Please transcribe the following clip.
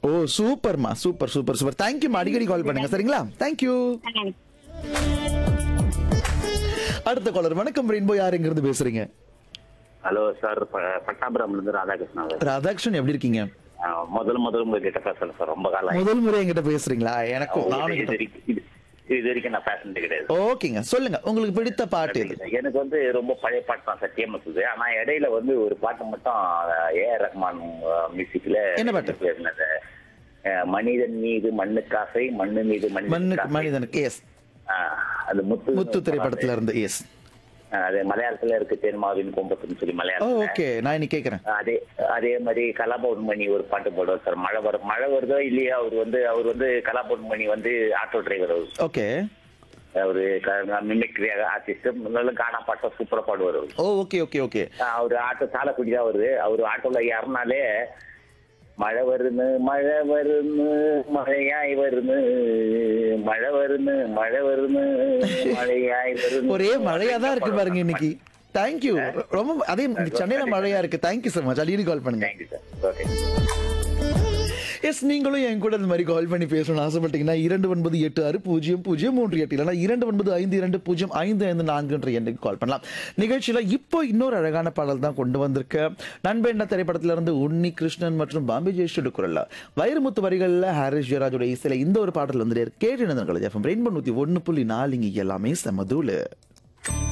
ஓ சூப்பர்மா super super super தேங்க்யூமா அடிக்கடி கால் பண்ணுங்க சரிங்களா தேங்க்யூ அடுத்த காலர் வணக்கம் ரெயின்போ யாருங்கிறது பேசுறீங்க ஹலோ சார் ப- பட்டாபுரம்ல இருந்து ராதாகிருஷ்ணன் சார் ராதாகிருஷ்ணன் எப்படி இருக்கீங்க ஆஹ் முதல் முதல் உங்ககிட்ட பேசல சார் ரொம்ப காலம் ஆயிடுச்சு. முதல் முறை என்கிட்ட பேசுறீங்களா எனக்கும் உங்ககிட்ட நானும் இது கிட்ட- வரைக்கும் இது- இது வரைக்கும் நான் பேசினது கிடையாது ஓகேங்க சொல்லுங்க உங்களுக்கு பிடித்த பாட்டு எது எனக்கு வந்து ரொம்ப பழைய பாட்டு தான் சார் ஃபேமஸ் இது ஆனா இடையில வந்து ஒரு பாட்டு மட்டும் ஏ ஆர் ரஹ்மான் மியூசிக்ல என்ன பாட்டு? பேசினது அஹ் மனிதன் மீது மண்ணுக்காசை மண்ணு மீது மண்ணுக்கு மண்ணுக்கு மனிதனுக்கு எஸ் அது முத்து முத்து திரைப்படத்துல இருந்து எஸ் ஆஹ் அது மலையாளத்துல இருக்கு தேன்மாவின் கொம்பத்துன்னு சொல்லி ஓ மலையாளத்துல ஓகே நான் இன்னைக்கு கேக்குறேன் அதே அதே மாதிரி கலாபவன்மணி ஒரு பாட்டு போடுவார் சார் மழை வரும் மழை வருதோ இல்லையா அவர் வந்து அவர் வந்து கலாபவன்மணி வந்து ஆட்டோ டிரைவர் அவர் ஓகே அவரு மிமிக்ரி ஆர்டிஸ்ட் நல்ல கானா பாட்டை சூப்பரா பாடுவார் அவரு ஓ ஓகே ஓகே ஓகே அவரு ஆட்டோ சாலக்குடி தான் வருது அவர் ஆட்டோல ஏறினாலே மழை வருது மழை வருது மழையாய் வருது மழை வருது மழை வருது மழையாய் வருது ஒரே மழையா தான் இருக்கு பாருங்க இன்னைக்கு தேங்க்யூ ரொம்ப அதே சென்னையில மழையா இருக்கு தேங்க்யூ சார் மச் அடிக்கடி கால் பண்ணுங்க தேங்க்யூ சார் ஓகே எஸ் நீங்களும் என் கூட இந்த மாதிரி கால் பண்ணி பேசணும்னு ஆசைப்பட்டீங்கன்னா இரண்டு ஒன்பது எட்டு ஆறு பூஜ்ஜியம் பூஜ்ஜியம் மூன்று எட்டு இல்லைனா இரண்டு ஒன்பது ஐந்து இரண்டு பூஜ்ஜியம் ஐந்து ஐந்து நான்குன்ற எண்ணுக்கு கால் பண்ணலாம் நிகழ்ச்சியில இப்போ இன்னொரு அழகான பாடல் தான் கொண்டு வந்திருக்க நண்பெண்ண திரைப்படத்துல இருந்து உன்னி கிருஷ்ணன் மற்றும் பாம்பே ஜெயஸ்டு குரல்ல வைரமுத்து வரிகள்ல ஹாரிஸ் ஜெயராஜோட இசையில இந்த ஒரு பாடல் வந்து கேட்டு எஃப்எம் ரெயின்போ நூத்தி ஒன்னு புள்ளி நாலு இங்க எல்லாமே செமதூலு